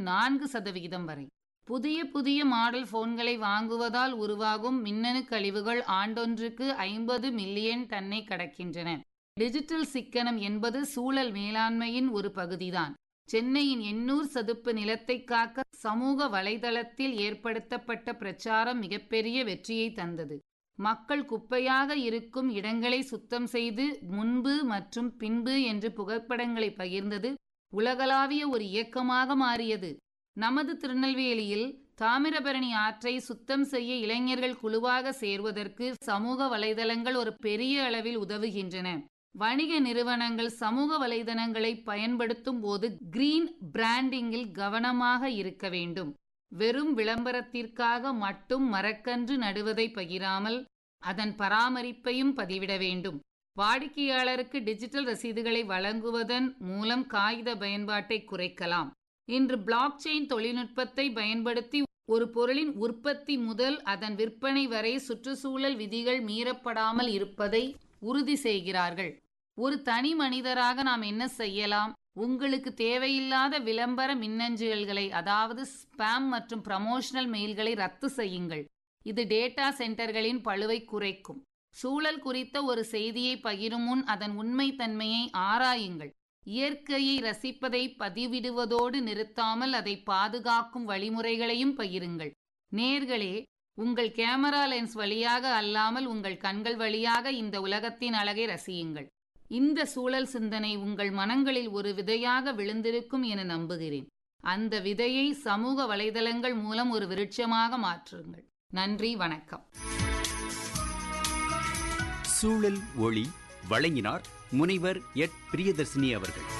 நான்கு சதவிகிதம் வரை புதிய புதிய மாடல் போன்களை வாங்குவதால் உருவாகும் மின்னணு கழிவுகள் ஆண்டொன்றுக்கு ஐம்பது மில்லியன் டன்னை கடக்கின்றன டிஜிட்டல் சிக்கனம் என்பது சூழல் மேலாண்மையின் ஒரு பகுதிதான் சென்னையின் எண்ணூர் சதுப்பு நிலத்தை காக்க சமூக வலைதளத்தில் ஏற்படுத்தப்பட்ட பிரச்சாரம் மிகப்பெரிய வெற்றியை தந்தது மக்கள் குப்பையாக இருக்கும் இடங்களை சுத்தம் செய்து முன்பு மற்றும் பின்பு என்று புகைப்படங்களை பகிர்ந்தது உலகளாவிய ஒரு இயக்கமாக மாறியது நமது திருநெல்வேலியில் தாமிரபரணி ஆற்றை சுத்தம் செய்ய இளைஞர்கள் குழுவாக சேர்வதற்கு சமூக வலைதளங்கள் ஒரு பெரிய அளவில் உதவுகின்றன வணிக நிறுவனங்கள் சமூக வலைதளங்களை பயன்படுத்தும் போது கிரீன் பிராண்டிங்கில் கவனமாக இருக்க வேண்டும் வெறும் விளம்பரத்திற்காக மட்டும் மரக்கன்று நடுவதை பகிராமல் அதன் பராமரிப்பையும் பதிவிட வேண்டும் வாடிக்கையாளருக்கு டிஜிட்டல் ரசீதுகளை வழங்குவதன் மூலம் காகித பயன்பாட்டை குறைக்கலாம் இன்று பிளாக் செயின் தொழில்நுட்பத்தை பயன்படுத்தி ஒரு பொருளின் உற்பத்தி முதல் அதன் விற்பனை வரை சுற்றுச்சூழல் விதிகள் மீறப்படாமல் இருப்பதை உறுதி செய்கிறார்கள் ஒரு தனி மனிதராக நாம் என்ன செய்யலாம் உங்களுக்கு தேவையில்லாத விளம்பர மின்னஞ்சல்களை அதாவது ஸ்பாம் மற்றும் ப்ரமோஷனல் மெயில்களை ரத்து செய்யுங்கள் இது டேட்டா சென்டர்களின் பழுவை குறைக்கும் சூழல் குறித்த ஒரு செய்தியை பகிரும் முன் அதன் உண்மைத்தன்மையை ஆராயுங்கள் இயற்கையை ரசிப்பதை பதிவிடுவதோடு நிறுத்தாமல் அதை பாதுகாக்கும் வழிமுறைகளையும் பகிருங்கள் நேர்களே உங்கள் கேமரா லென்ஸ் வழியாக அல்லாமல் உங்கள் கண்கள் வழியாக இந்த உலகத்தின் அழகை ரசியுங்கள் இந்த சூழல் சிந்தனை உங்கள் மனங்களில் ஒரு விதையாக விழுந்திருக்கும் என நம்புகிறேன் அந்த விதையை சமூக வலைதளங்கள் மூலம் ஒரு விருட்சமாக மாற்றுங்கள் நன்றி வணக்கம் சூழல் ஒளி வழங்கினார் முனைவர் எட் பிரியதர்சினி அவர்கள்